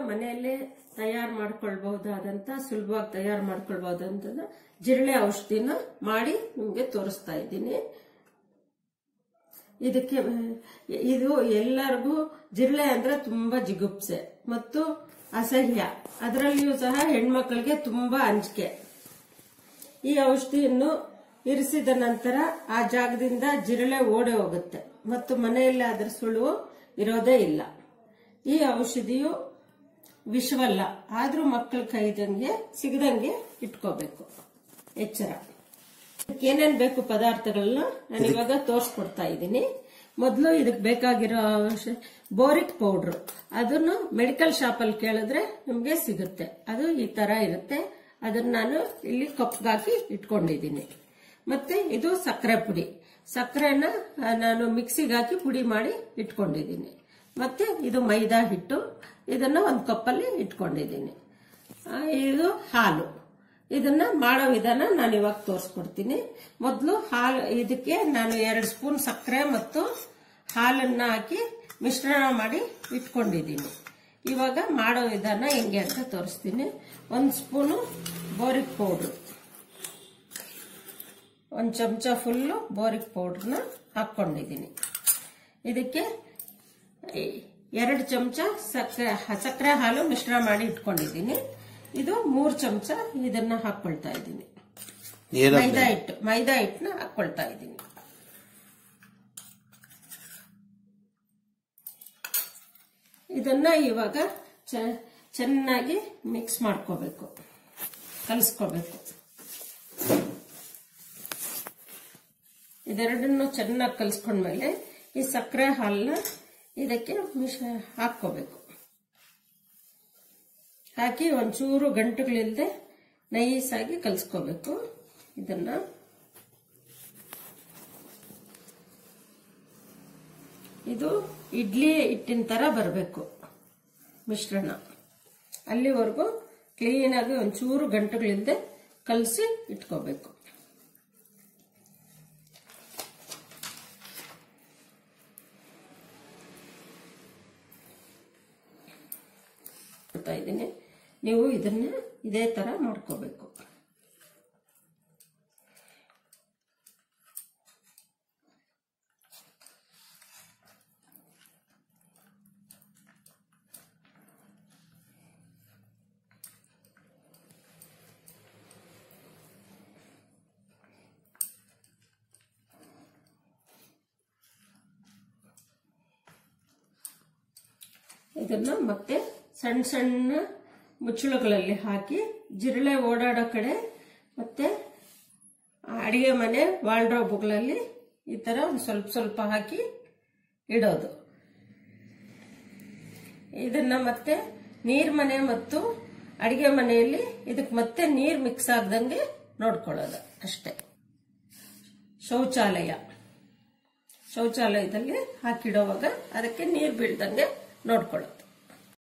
ಮನೆಯಲ್ಲೇ ತಯಾರು ಮಾಡ್ಕೊಳ್ಬಹುದಾದಂತ ಸುಲಭವಾಗಿ ತಯಾರು ಮಾಡ್ಕೊಳ್ಬಹುದಂತ ಜಿರಳೆ ಔಷಧಿನ ಮಾಡಿ ನಿಮ್ಗೆ ತೋರಿಸ್ತಾ ಇದ್ದೀನಿ ಇದಕ್ಕೆ ಆ, ಇದು ಎಲ್ಲರಿಗೂ ಜಿರಳೆ ಅಂದ್ರೆ ತುಂಬಾ ಜಿಗುಪ್ಸೆ ಮತ್ತು ಅಸಹ್ಯ ಅದರಲ್ಲಿಯೂ ಸಹ ಹೆಣ್ಮಕ್ಳಿಗೆ ತುಂಬಾ ಅಂಜಿಕೆ ಈ ಔಷಧಿಯನ್ನು ಇರಿಸಿದ ನಂತರ ಆ ಜಾಗದಿಂದ ಜಿರಳೆ ಓಡೆ ಹೋಗುತ್ತೆ ಮತ್ತು ಮನೆಯಲ್ಲಿ ಅದರ ಸುಳುವು ಇರೋದೇ ಇಲ್ಲ ಈ ಔಷಧಿಯು ವಿಷವಲ್ಲ ಆದ್ರೂ ಮಕ್ಕಳ ಕೈದಂಗೆ ಸಿಗದಂಗೆ ಇಟ್ಕೋಬೇಕು ಎಚ್ಚರ ಇದಕ್ಕೆ ಏನೇನ್ ಬೇಕು ಪದಾರ್ಥಗಳನ್ನ ನಾನು ಇವಾಗ ತೋರಿಸ್ಕೊಡ್ತಾ ಇದ್ದೀನಿ ಮೊದಲು ಇದಕ್ಕೆ ಬೇಕಾಗಿರೋ ಔಷ- ಬೋರಿಕ್ ಪೌಡ್ರು ಅದನ್ನು ಮೆಡಿಕಲ್ ಶಾಪ್ ಅಲ್ಲಿ ಕೇಳಿದ್ರೆ ನಿಮ್ಗೆ ಸಿಗುತ್ತೆ ಅದು ಈ ತರ ಇರುತ್ತೆ ಅದನ್ನ ನಾನು ಇಲ್ಲಿ ಕಪ್ಗಾಕಿ ಇಟ್ಕೊಂಡಿದ್ದೀನಿ ಮತ್ತೆ ಇದು ಸಕ್ಕರೆ ಪುಡಿ ಸಕ್ಕರೆನ ಆ, ನಾನು ಮಿಕ್ಸಿಗೆ ಹಾಕಿ ಪುಡಿ ಮಾಡಿ ಇಟ್ಕೊಂಡಿದ್ದೀನಿ ಮತ್ತೆ ಇದು ಮೈದಾ ಹಿಟ್ಟು ಇದನ್ನ ಒಂದು ಕಪ್ಪಲ್ಲಿ ಇಟ್ಕೊಂಡಿದ್ದೀನಿ ಆ, ಇದು ಹಾಲು ಇದನ್ನ ಮಾಡೋ ವಿಧಾನ ನಾನು ಇವಾಗ ತೋರಿಸ್ಕೊಡ್ತೀನಿ ಮೊದಲು ಹಾಲು ಇದಕ್ಕೆ ನಾನು ಎರಡು ಸ್ಪೂನ್ ಸಕ್ಕರೆ ಮತ್ತು ಹಾಲನ್ನ ಹಾಕಿ ಮಿಶ್ರಣ ಮಾಡಿ ಇಟ್ಕೊಂಡಿದ್ದೀನಿ ಇವಾಗ ಮಾಡೋ ವಿಧಾನ ಹೆಂಗೆ ಅಂತ ತೋರಿಸ್ತೀನಿ ಒಂದು ಸ್ಪೂನು ಬೋರಿಕ್ ಪೌಡ್ರು ಒಂದು ಚಮಚ ಫುಲ್ಲು ಬೋರಿಕ್ ಪೌಡ್ರನ್ನ ಹಾಕ್ಕೊಂಡಿದ್ದೀನಿ ಇದಕ್ಕೆ ಎರಡು ಚಮಚ ಸಕ್ಕರೆ ಸಕ್ಕರೆ ಹಾಲು ಮಿಶ್ರಣ ಮಾಡಿ ಇಟ್ಕೊಂಡಿದ್ದೀನಿ ಇದು ಮೂರು ಚಮಚ ಇದನ್ನ ಹಾಕೊಳ್ತಾ ಇದ್ದೀನಿ ಏನಂತ ಮೈದಾ ಹಿಟ್ಟು ಮೈದಾ ಹಿಟ್ಟನ್ನ ಹಾಕೊಳ್ತಾ ಇದ್ದೀನಿ ಇದನ್ನ ಇವಾಗ ಚ- ಚೆನ್ನಾಗಿ ಮಿಕ್ಸ್ ಮಾಡ್ಕೋಬೇಕು ಕಲಿಸ್ಕೋಬೇಕು ಇದೆರಡನ್ನು ಚೆನ್ನಾಗಿ ಕಲಿಸ್ಕೊಂಡ್ಮೇಲೆ ಈ ಸಕ್ಕರೆ ಹಾಲನ್ನ ಇದಕ್ಕೆ ಮಿಶ ಹಾಕ್ಕೋಬೇಕು ಹಾಕಿ ಒಂಚೂರು ಗಂಟುಗಳಿಲ್ಲದೆ ನೈಸಾಗಿ ಕಲಿಸ್ಕೋಬೇಕು ಇದನ್ನ ಇದು ಇಡ್ಲಿ ಹಿಟ್ಟಿನ ತರ ಬರಬೇಕು ಮಿಶ್ರಣ ಅಲ್ಲಿವರೆಗೂ ಕ್ಲೀನಾಗಿ ಒಂಚೂರು ಗಂಟುಗಳಿಲ್ಲದೆ ಕಲಸಿ ಇಟ್ಕೋಬೇಕು ಮಾಡ್ತಾ ಇದ್ದೀನಿ ನೀವು ಇದನ್ನ ಇದೇ ತರ ಮಾಡ್ಕೋಬೇಕು ಇದನ್ನ ಮತ್ತೆ ಸಣ್ಣ ಸಣ್ಣ ಮುಚ್ಚಳುಗಳಲ್ಲಿ ಹಾಕಿ ಜಿರಳೆ ಓಡಾಡೋ ಕಡೆ ಮತ್ತೆ ಅಡಿಗೆ ಮನೆ ವಾಲ್ಡ್ರೋಬ್ಗಳಲ್ಲಿ ಈ ತರ ಒಂದು ಸ್ವಲ್ಪ ಸ್ವಲ್ಪ ಹಾಕಿ ಇಡೋದು ಇದನ್ನ ಮತ್ತೆ ನೀರ್ ಮನೆ ಮತ್ತು ಅಡಿಗೆ ಮನೆಯಲ್ಲಿ ಇದಕ್ಕೆ ಮತ್ತೆ ನೀರ್ ಮಿಕ್ಸ್ ಆಗದಂಗೆ ನೋಡ್ಕೊಳ್ಳೋದು ಅಷ್ಟೇ ಶೌಚಾಲಯ ಶೌಚಾಲಯದಲ್ಲಿ ಹಾಕಿಡೋವಾಗ ಅದಕ್ಕೆ ನೀರು ಬೀಳ್ದಂಗೆ ನೋಡ್ಕೊಳ್ಳೋದು